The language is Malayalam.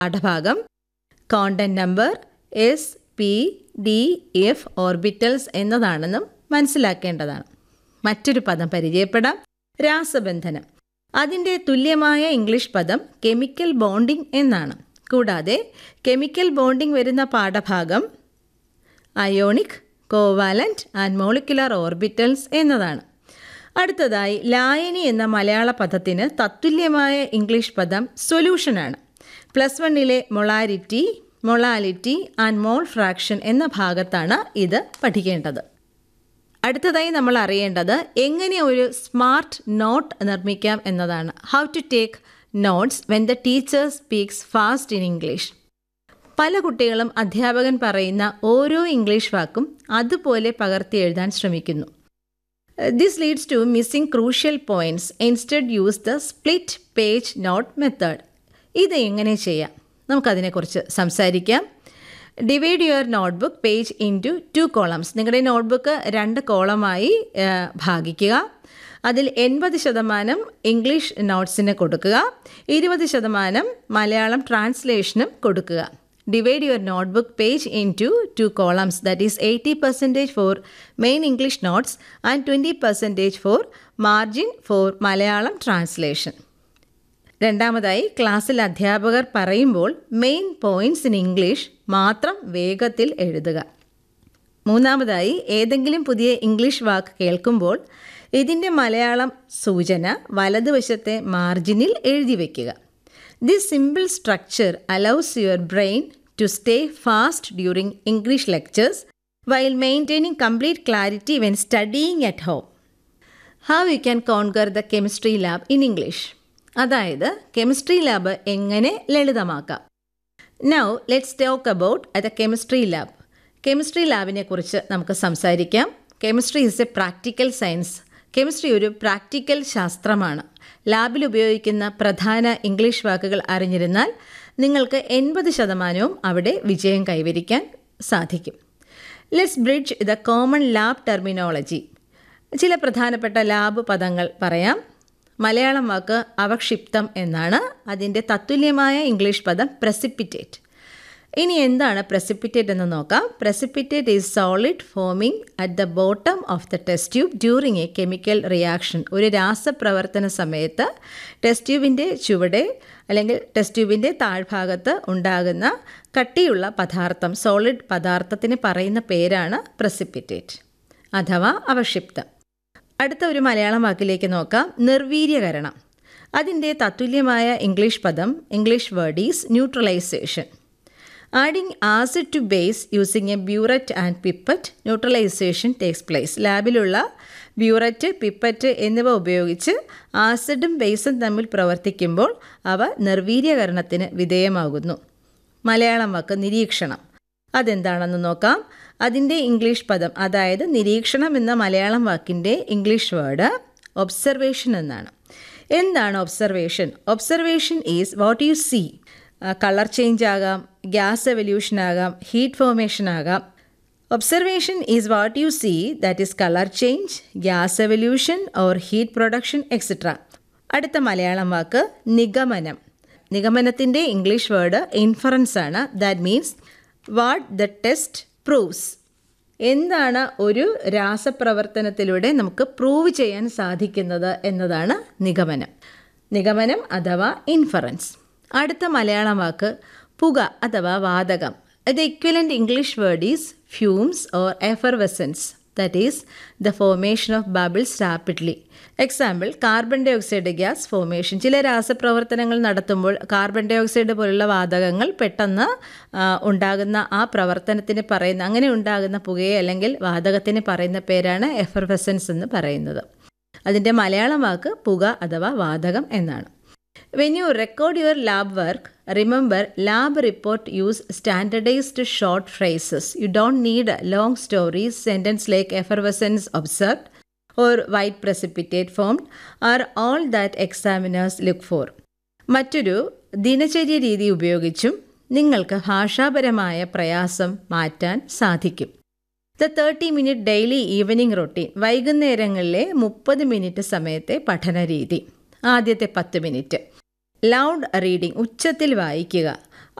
പാഠഭാഗം content number s p d f orbitals എന്നതാണെന്നും മനസ്സിലാക്കേണ്ടതാണ് മറ്റൊരു പദം പരിചയപ്പെടാം രാസബന്ധനം അതിൻ്റെ തുല്യമായ ഇംഗ്ലീഷ് പദം കെമിക്കൽ ബോണ്ടിംഗ് എന്നാണ് കൂടാതെ കെമിക്കൽ ബോണ്ടിംഗ് വരുന്ന പാഠഭാഗം ionic covalent and molecular orbitals എന്നതാണ് അടുത്തതായി ലായനി എന്ന മലയാള പദത്തിന് തത്തുല്യമായ ഇംഗ്ലീഷ് പദം സൊല്യൂഷനാണ് പ്ലസ് വണ്ണിലെ molarity molality and mole fraction എന്ന ഭാഗത്താണ് ഇത് പഠിക്കേണ്ടത് അടുത്തതായി നമ്മൾ അറിയേണ്ടത് എങ്ങനെ ഒരു സ്മാർട്ട് നോട്ട് നിർമ്മിക്കാം എന്നതാണ് how to take notes when the teacher speaks fast in English പല കുട്ടികളും അധ്യാപകൻ പറയുന്ന ഓരോ ഇംഗ്ലീഷ് വാക്കും അതുപോലെ പകർത്തി എഴുതാൻ ശ്രമിക്കുന്നു this leads to missing crucial points instead use the split page note method ഇത് എങ്ങനെ ചെയ്യാം നമുക്കതിനെക്കുറിച്ച് സംസാരിക്കാം divide your notebook page into two columns നിങ്ങളുടെ നോട്ട്ബുക്ക് രണ്ട് കോളമായി ഭാഗിക്കുക അതിൽ എൺപത് ശതമാനം ഇംഗ്ലീഷ് നോട്ട്സിന് കൊടുക്കുക ഇരുപത് ശതമാനം മലയാളം ട്രാൻസ്ലേഷനും കൊടുക്കുക divide your notebook page into two columns that is eighty percentage for main English notes and twenty percentage for margin for Malayalam translation രണ്ടാമതായി ക്ലാസ്സിൽ അധ്യാപകർ പറയുമ്പോൾ മെയിൻ പോയിൻറ്റ്സ് ഇൻ ഇംഗ്ലീഷ് മാത്രം വേഗത്തിൽ എഴുതുക മൂന്നാമതായി ഏതെങ്കിലും പുതിയ ഇംഗ്ലീഷ് വാക്ക് കേൾക്കുമ്പോൾ ഇതിൻ്റെ മലയാളം സൂചന വലതുവശത്തെ മാർജിനിൽ എഴുതി വയ്ക്കുക this simple structure allows your brain to stay fast during English lectures while maintaining complete clarity when studying at home how you can conquer the chemistry lab in English അതായത് കെമിസ്ട്രി ലാബ് എങ്ങനെ ലളിതമാക്കാം now let's talk about the chemistry lab chemistry ലാബിനെ കുറിച്ച് നമുക്ക് സംസാരിക്കാം chemistry is a practical science chemistry ഒരു പ്രാക്ടിക്കൽ ശാസ്ത്രമാണ് ലാബിൽ ഉപയോഗിക്കുന്ന പ്രധാന ഇംഗ്ലീഷ് വാക്കുകൾ അറിഞ്ഞിരുന്നാൽ നിങ്ങൾക്ക് എൺപത് ശതമാനവും അവിടെ വിജയം കൈവരിക്കാൻ സാധിക്കും let's bridge the common lab terminology ചില പ്രധാനപ്പെട്ട ലാബ് പദങ്ങൾ പറയാം മലയാളം വാക്ക് അവക്ഷിപ്തം എന്നാണ് അതിൻ്റെ തത്തുല്യമായ ഇംഗ്ലീഷ് പദം പ്രസിപ്പിറ്റേറ്റ് ഇനി എന്താണ് പ്രസിപ്പിറ്റേറ്റ് എന്ന് നോക്കാം precipitate is solid forming at the bottom of the test tube during a chemical reaction ഒരു രാസപ്രവർത്തന സമയത്ത് ടെസ്റ്റ് ട്യൂബിൻ്റെ ചുവടെ അല്ലെങ്കിൽ ടെസ്റ്റ് ട്യൂബിൻ്റെ താഴ്ഭാഗത്ത് ഉണ്ടാകുന്ന കട്ടിയുള്ള പദാർത്ഥം സോളിഡ് പദാർത്ഥത്തിന് പറയുന്ന പേരാണ് പ്രസിപ്പിറ്റേറ്റ് അഥവാ അവക്ഷിപ്തം അടുത്ത ഒരു മലയാളം വാക്കിലേക്ക് നോക്കാം നിർവീര്യകരണം അതിൻ്റെ തത്തുല്യമായ ഇംഗ്ലീഷ് പദം English word is neutralisation adding acid to base using a burette and pipette neutralisation takes place ലാബിലുള്ള ബ്യൂററ്റ് പിപ്പറ്റ് എന്നിവ ഉപയോഗിച്ച് ആസിഡും ബേസും തമ്മിൽ പ്രവർത്തിക്കുമ്പോൾ അവ നിർവീര്യകരണത്തിന് വിധേയമാകുന്നു മലയാളം വാക്ക് നിരീക്ഷണം അതെന്താണെന്ന് നോക്കാം അതിൻ്റെ ഇംഗ്ലീഷ് പദം അതായത് നിരീക്ഷണം എന്ന മലയാളം വാക്കിൻ്റെ ഇംഗ്ലീഷ് വേർഡ് ഒബ്സർവേഷൻ എന്നാണ് എന്താണ് observation observation is what you see colour change ആകാം ഗ്യാസ് എവല്യൂഷൻ ആകാം ഹീറ്റ് ഫോർമേഷൻ ആകാം observation is what you see that is colour change gas evolution or heat production etcetera അടുത്ത മലയാളം വാക്ക് നിഗമനം നിഗമനത്തിൻ്റെ ഇംഗ്ലീഷ് വേർഡ് ഇൻഫറൻസ് ആണ് that means what the test proves എന്താണ് ഒരു രാസപ്രവർത്തനത്തിലൂടെ നമുക്ക് പ്രൂവ് ചെയ്യാൻ സാധിക്കുന്നത് എന്നതാണ് നിഗമനം നിഗമനം അഥവാ ഇൻഫറൻസ് അടുത്ത മലയാളം വാക്ക് പുക അഥവാ വാതകം the equivalent English word is fumes or effervescence that is the formation of bubbles rapidly example carbon dioxide gas formation ചില രാസപ്രവർത്തനങ്ങൾ നടത്തുമ്പോൾ കാർബൺ ഡൈ ഓക്സൈഡ് പോലുള്ള വാതകങ്ങൾ പെട്ടെന്ന് ഉണ്ടാകുന്ന ആ പ്രവർത്തനത്തിന് പറയുന്ന അങ്ങനെ ഉണ്ടാകുന്ന പുകയെ അല്ലെങ്കിൽ വാതകത്തിന് പറയുന്ന പേരാണ് എഫർവെസൻസ് എന്ന് പറയുന്നത് അതിൻ്റെ മലയാളം വാക്ക് പുക അഥവാ വാതകം എന്നാണ് when you record your lab work remember lab report use standardised short phrases you don't need long stories sentence like effervescence observed or white precipitate formed are all that examiners look for മറ്റൊരു ദിനചര്യ രീതി ഉപയോഗിച്ചും നിങ്ങൾക്ക് ഭാഷാപരമായ പ്രയാസം മാറ്റാൻ സാധിക്കും the thirty minute daily evening routine വൈകുന്നേരങ്ങളിലെ മുപ്പത് മിനിറ്റ് സമയത്തെ പഠന രീതി ആദ്യത്തെ പത്ത് മിനിറ്റ് ലൗഡ് റീഡിംഗ് ഉച്ചത്തിൽ വായിക്കുക